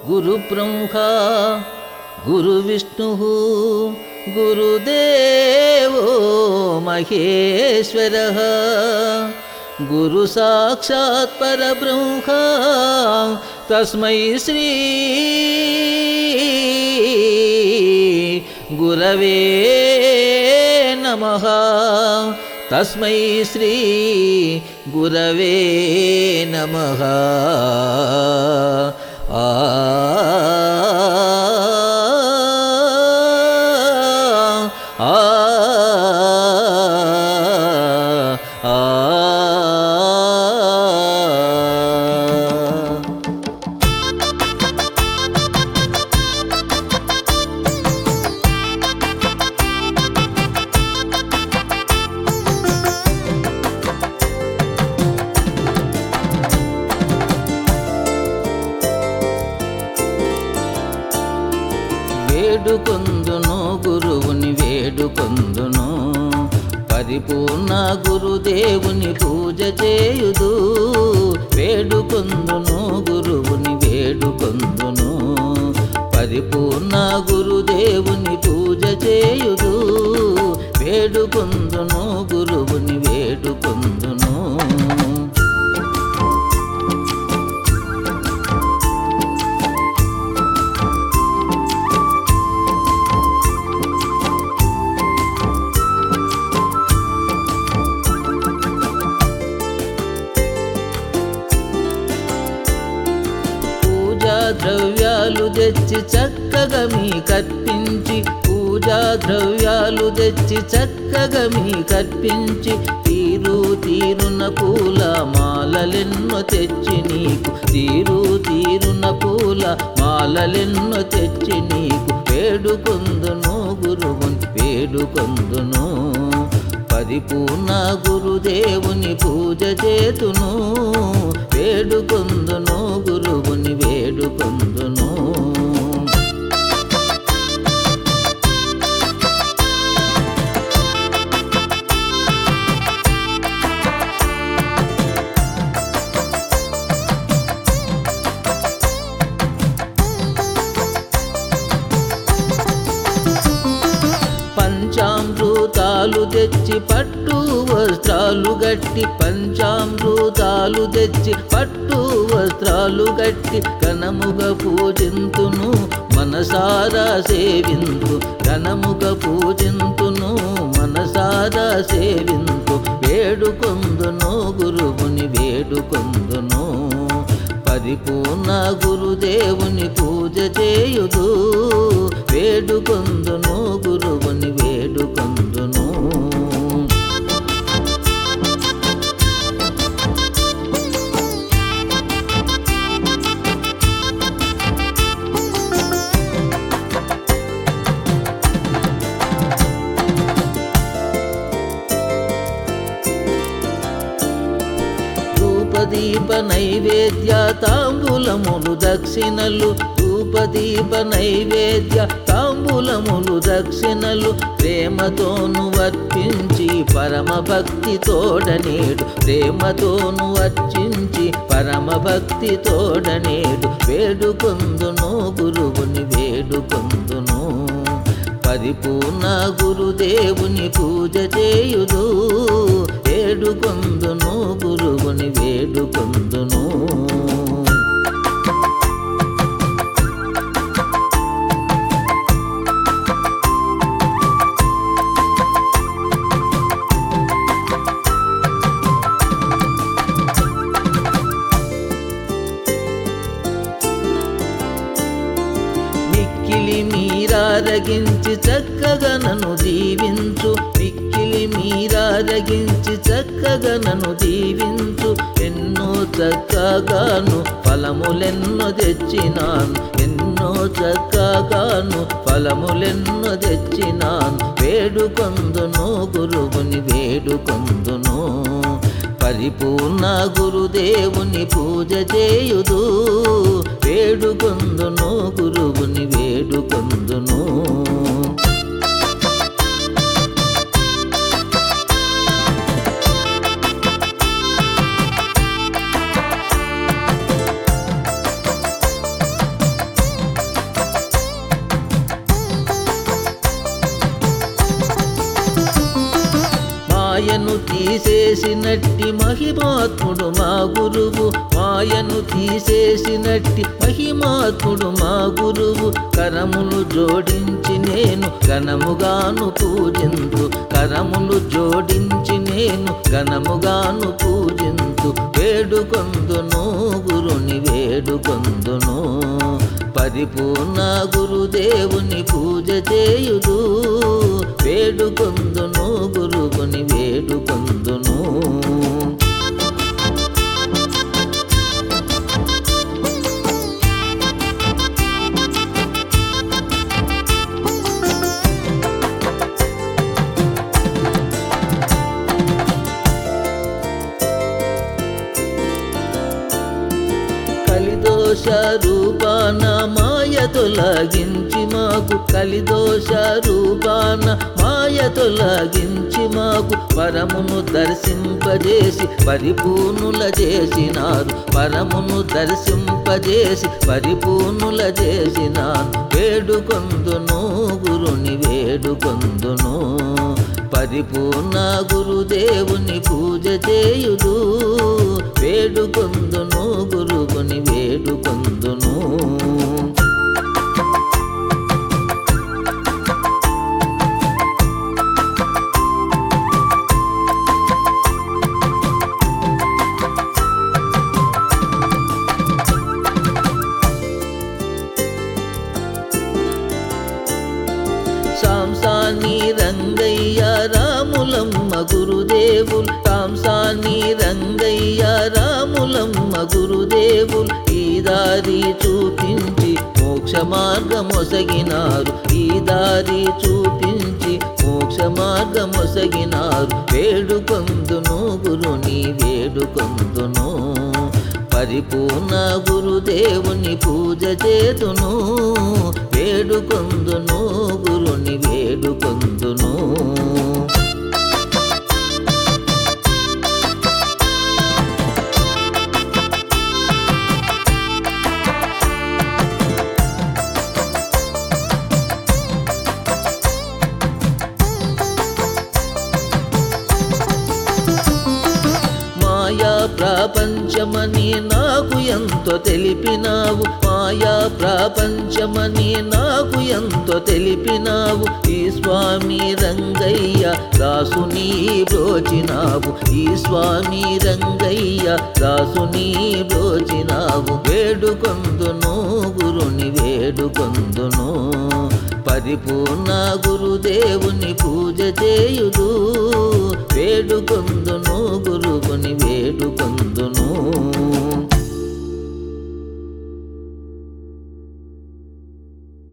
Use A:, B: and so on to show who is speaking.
A: गुरुब्रह्मा गुरुविष्णुः गुरुदेवो महेश्वरः गुरुसाक्षात् परब्रह्मा तस्मै श्री गुरवे नमः तस्मै श्री गुरवे नमः आ ఆ ఆ వేడుకొందును గురువుని వేడుకొందును పరిపూర్ణ గురుదేవుని పూజ చేయుదు వేడుకొందును గురువుని వేడుకొందును పరిపూర్ణ గురుదేవుని పూజ చేయుదు వేడుకొందును గురువుని వేడుకొందును పూజా ద్రవ్యాలు తెచ్చి చక్కగా మీ కర్పించి పూజా ద్రవ్యాలు తెచ్చి చక్కగా మీ కర్పించి తీరు తీరున పూల మాలలెన్నో తెచ్చి నీకు తీరు తీరున పూల మాలలెన్నో తెచ్చి నీకు వేడుకొందును గురువుని వేడుకొందును పరిపూర్ణ గురుదేవుని పూజ చేతును వేడుకొందును గురువుని వేడుకొందును పంచామృతాలు తెచ్చి పట్టు వస్త్రాలు గట్టి పంచామృతాలు తెచ్చి పట్టు వస్త్రాలు గట్టి ఘనముగా పూజింతును మనసారా సేవింతు ఘనముగా పూజింతును మనసారా సేవింతు వేడుకొందును గురువుని వేడుకొందును పరిపూర్ణ గురుదేవుని పూజ చేయుదు వేడుకొందును గురువుని వేడుకొందును ధూపదీప నైవేద్య తాంబూలములు దక్షిణలు ధూపదీప నైవేద్య తాంబూలములు దక్షిణలు ప్రేమతోను వర్తించి పరమ భక్తి తోడనేడు ప్రేమతోను అర్చించి పరమ భక్తి తోడనేడు వేడుకొందును గురువుని వేడుకొందును పరిపూర్ణ గురుదేవుని పూజ చేయుదు వేడుకొందును గురువుని వేడుకొందును మిక్కిలి మీరారగించి చక్కగా నన్ను దీవించు మిక్కిలి మీరారగించి చక్కగా నన్ను దీవించు ఎన్నో చక్కగాను ఫలములెన్నో తెచ్చినాను ఎన్నో చక్కగాను ఫలములెన్నో తెచ్చినాను వేడుకొందును గురువుని వేడుకొందును పరిపూర్ణ గురుదేవుని పూజ చేయుదు వేడుకొందును గురువుని వేడుకొందును తీసేసినట్టి మహిమాత్ముడు మా గురువు మాయను తీసేసినట్టి మహిమాత్ముడు మా గురువు కరములు జోడించి నేను ఘనముగాను పూజింతు కరములు జోడించి నేను ఘనముగాను పూజింతు వేడుకొందును గురుని వేడుకొందును పరిపూర్ణ గురుదేవుని పూజ చేయుదు వేడుకొందును గురువుని వేడుకొందును కలిదోష రూపాన మాయ తొలగించి మాకు కలిదోష రూపాన మాయ తొలగించి మాకు పరమును దర్శింపజేసి పరిపూర్ణుల చేసినారు పరమును దర్శింపజేసి పరిపూర్ణుల చేసినారు వేడుకొందును గురుని వేడుకొందును పరిపూర్ణ గురుదేవుని పూజ చేయుదు వేడుకొందును గురువుని వేడుకొందును సాంసాని రంగయ్య రాములమ్మ గురుదేవులు సాంసాని రంగయ్య రాములమ్మ గురుదేవులు ఈ దారి చూపించి మోక్ష మార్గమొసగినారు ఈ దారి చూపించి మోక్ష మార్గమొసగినారు వేడుకొందును గురుని వేడుకొందును పరిపూర్ణ గురుదేవుని పూజ చేతును వేడుకొందును గురుని వేడుకొందును మాయా ప్రపంచమని నాకు ఎంతో తెలిపినావు మాయా ప్రపంచమని నాకు ఎంతో తెలిపినావు ఈ స్వామి రంగయ్య దాసుని బ్రోచినావు ఈ స్వామి రంగయ్య దాసుని బ్రోచినావు వేడుకొందును గురుని వేడుకొందును పరిపూర్ణ గురుదేవుని పూజ చేయుదు వేడుకొందు